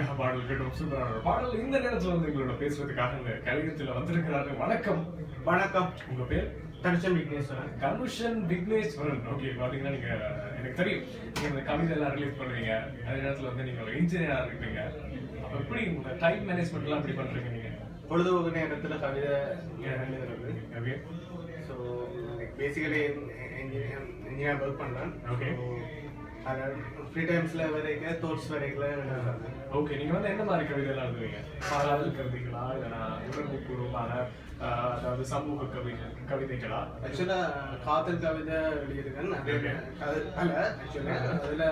உங்களுக்காக பாடல் கேட்டோம் சூப்பரான ஒரு பாடல் இந்த நேரத்துல வந்து எங்களோட பேசுறதுக்காக இந்த கலையத்துல வந்திருக்கிறாரு வணக்கம் வணக்கம் உங்க பேர் தனிச்சம் விக்னேஸ்வரன் கனுஷன் விக்னேஸ்வரன் ஓகே பாத்தீங்கன்னா நீங்க எனக்கு தெரியும் நீங்க இந்த கவிதை எல்லாம் ரிலீஸ் பண்ணுவீங்க அதே நேரத்துல வந்து நீங்க ஒரு இன்ஜினியரா இருக்கீங்க அப்ப எப்படி உங்க டைம் மேனேஜ்மெண்ட் எல்லாம் எப்படி பண்றீங்க நீங்க பொழுதுபோக்கு நேரத்துல கவிதை எழுதுறது okay so basically engineer work பண்ணேன் Okay. அதில் ஃப்ரீ டைம்ஸில் வரைக்கும் தோட்ஸ் வரைக்கும் எழுதுறது ஓகே நீங்க வந்து என்ன மாதிரி கவிதை எல்லாம் எழுதுவீங்க பாடல் கவிதைகளா இல்லைனா உணர்வு பூர்வமான ஆஹ், அதாவது சமூக கவிதை கவிதைகளா ஆக்சுவலாக காதல் கவிதை எழுதியிருக்கேன் அதே Okay. அது அல்ல ஆக்சுவலாக அதில்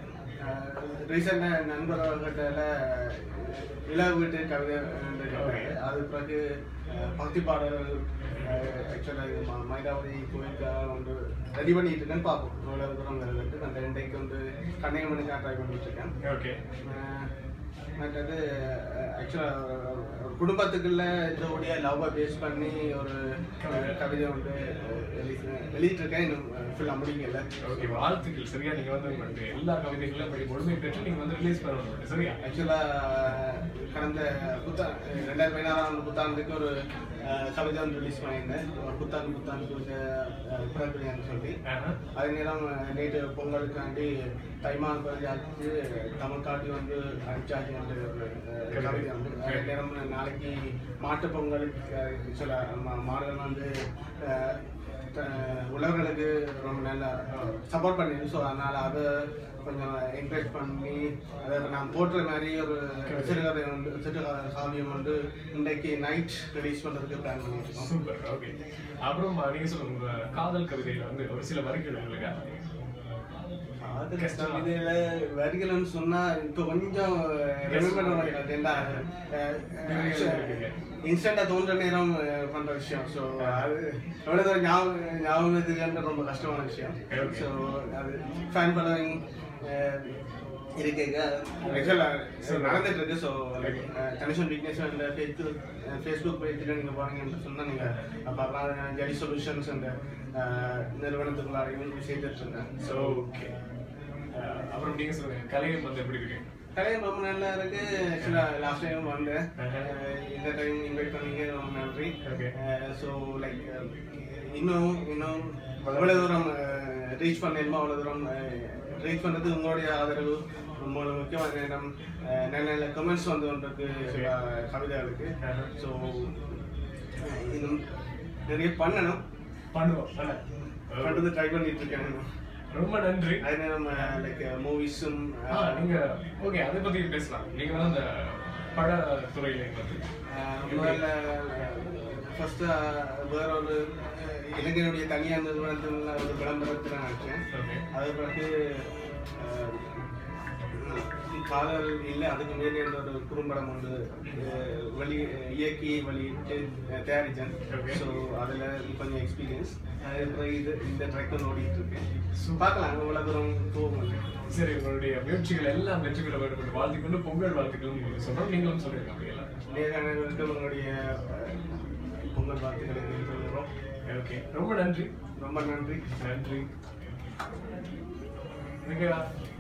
ரீசெண்டாக நண்பர்கள்கிட்ட இளவு வீட்டு கவிதை எழுதியிருக்காங்க. அது பிறகு அஹ், பக்தி பாடல் ஆக்சுவலாக இது ம- மயிலாவதி கோயிலுக்காக வந்து ரெடி பண்ணிட்டு இருக்கேன் பார்ப்போம் எவ்வளோ தூரம் வருதுன்ட்டு நான் இன்றைக்கு வந்து கன்னியாகுமரிக்காக ட்ரை பண்ணிட்டு இருக்கேன் ஓகே அஹ், மற்றது ஆக்சுவலாக ஒரு குடும்பத்துக்குள்ள இதோடைய லவ்வை பேஸ் பண்ணி ஒரு அஹ், கவிதை வந்து வெளியிட்டிருக்கேன் இன்னும் ஃபுல்லாக முடிக்கல ஓகே வாழ்த்துக்கள் சரியா நீங்க வந்து உங்களுக்கு எல்லா கவிதைகளும் அப்படி முழுமை பெற்று நீங்க வந்து ரிலீஸ் பண்ணணும் சரியா ஆக்சுவலாக கடந்த புத்தா ரெண்டாயிரத்தி பதினாறாம் ஆண்டு புத்தாண்டுக்கு ஒரு அஹ், கவிதை வந்து ரிலீஸ் பண்ணியிருந்தேன் ஒரு புத்தாண்டு புத்தாண்டு குறித்த பிறப்பிரியான்னு சொல்லி ஆஹா. அதே நேரம் நேற்று பொங்கலுக்காண்டி தைமான் பரிஜாக்கு தமிழ் காட்டி வந்து அடிச்சாச்சு வந்து ஒரு அஹ், கவிதை வந்து அதே நேரம் நாளைக்கு மாட்டுப் பொங்கலுக்கு அஹ், சில மா- மாடுகள் வந்து அஹ், த- உழவர்களுக்கு ரொம்ப நல்ல சப்போர்ட் பண்ணிருக்கு ஸோ அதனால் அதை கொஞ்சம் என்கரேஜ் பண்ணி அதை நான் போட்டுற மாதிரி ஒரு சிறுகதை வந்து சிறுகதை காவியம் வந்து இன்றைக்கு நைட் ரிலீஸ் பண்ணுறதுக்கு பிளான் பண்ணியிருக்கோம் சூப்பர் ஓகே அப்புறம் நீங்க சொல்லுங்க உங்க காதல் கவிதையில வந்து ஒரு சில வரிகள் உங்களுக்கு காதல் கவிதையில வரிகள்னு சொன்னா இப்போ கொஞ்சம் ரிமெம்பர் பண்ண இன்ஸ்டண்டா தோன்ற நேரம் அஹ், பண்ற விஷயம் ஸோ அது எவ்வளோ தூரம் ஞாபகம் ஞாபகத்துக்கு ரொம்ப கஷ்டமான விஷயம் Okay. ஸோ அது ஃபேன் ஃபாலோவிங் இருக்கேங்க நடந்துட்டு இருக்கு ஸோ கனெக்ஷன் வீக்னஸ் அந்த ஃபேஸ்புக் ஃபேஸ்புக் பேஜில் நீங்கள் போனீங்கன்னு சொன்னால் நீங்கள் பார்க்கலாம் ஜெலி சொல்யூஷன்ஸ் அந்த அஹ், நிறுவனத்துக்குள்ளாரையும் செய்துட்டு இருக்கேன் ஸோ ஓகே அப்புறம் நீங்க சொல்லுங்க கலையம் வந்து எப்படி இருக்கு கலையம் ரொம்ப நல்லா இருக்கு ஆக்சுவலாக லாஸ்ட் டைம் வந்தேன் அஹ் இந்த டைம் இன்வைட் பண்ணீங்க ரொம்ப நன்றி Okay. ஸோ லைக் இன்னும் இன்னும் எவ்வளோ தூரம் ரீச் பண்ணணுமோ அவ்வளோ தூரம் ரீச் பண்ணுறது உங்களுடைய ஆதரவு ரொம்ப முக்கியமான நேரம் அஹ் நல்ல நல்ல கமெண்ட்ஸ் வந்து ஒன்றுக்கு சில கவிதைகளுக்கு ஸோ இன்னும் நிறைய பண்ணணும் பண்ணுவோம் தானே? பண்ணுறது ட்ரை பண்ணிட்டு இருக்கேன் ரொம்ப நன்றி அதே நேரம் லைக் மூவிஸும் ஆ, நீங்க ஓகே அதை பத்தி பேசலாம் நீங்க வந்து அந்த பட துறையில வந்து முதல்ல ஃபர்ஸ்ட் வேற ஒரு அஹ், இளைஞருடைய தனியார் நிறுவனத்தில் ஒரு விளம்பரத்தில் நினைச்சேன் ஓகே அது பிறகு அஹ், காதல் இல்லை அதுக்கு மேலே ஒரு குறும்படம் ஒன்று அஹ், வெளி இயக்கி வெளியிட்டு அஹ், தயாரித்தேன் Okay. ஸோ அதில் கொஞ்சம் எக்ஸ்பீரியன்ஸ் அதுக்கப்புறம் இது இந்த ட்ரெக் வந்து ஓடிட்டு இருக்கேன் Super. பார்க்கலாம் எவ்வளோ தூரம் போகும் சரி உங்களுடைய முயற்சிகள் எல்லாம் வெற்றி பெற வேண்டும் என்று வாழ்த்துக்கொண்டு பொங்கல் வாழ்த்துக்கள் உங்களுக்கு சொல்றோம் நீங்களும் சொல்லிருக்க அப்படியெல்லாம் நேர்களுக்கு உங்களுடைய அஹ், பொங்கல் வாழ்த்துக்களை தெரிவித்துக் கொள்கிறோம் ஓகே ரொம்ப நன்றி ரொம்ப நன்றி நன்றி நீங்க